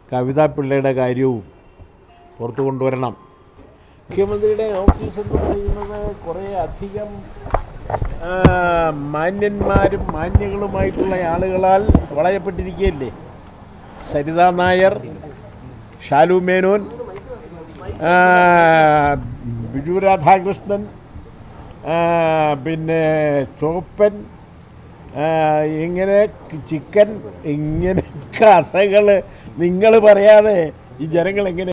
കവിതാ പിള്ളയുടെ കാര്യവും പുറത്തു കൊണ്ടുവരണം മുഖ്യമന്ത്രിയുടെ ഓഫീസ് എന്ന് പറയുന്നത് കുറേ അധികം ആ, മാന്യന്മാരും മാന്യങ്ങളുമായിട്ടുള്ള ആളുകളാൽ വളയപ്പെട്ടിരിക്കുകയല്ലേ സരിത നായർ ഷാലു മേനോൻ ആ, ബിജു രാധാകൃഷ്ണൻ ആ, പിന്നെ ചോപ്പൻ ആ, ഇങ്ങനെ ചിക്കൻ ഇങ്ങനെ കഥകൾ നിങ്ങൾ പറയാതെ ഈ ജനങ്ങൾ എങ്ങനെ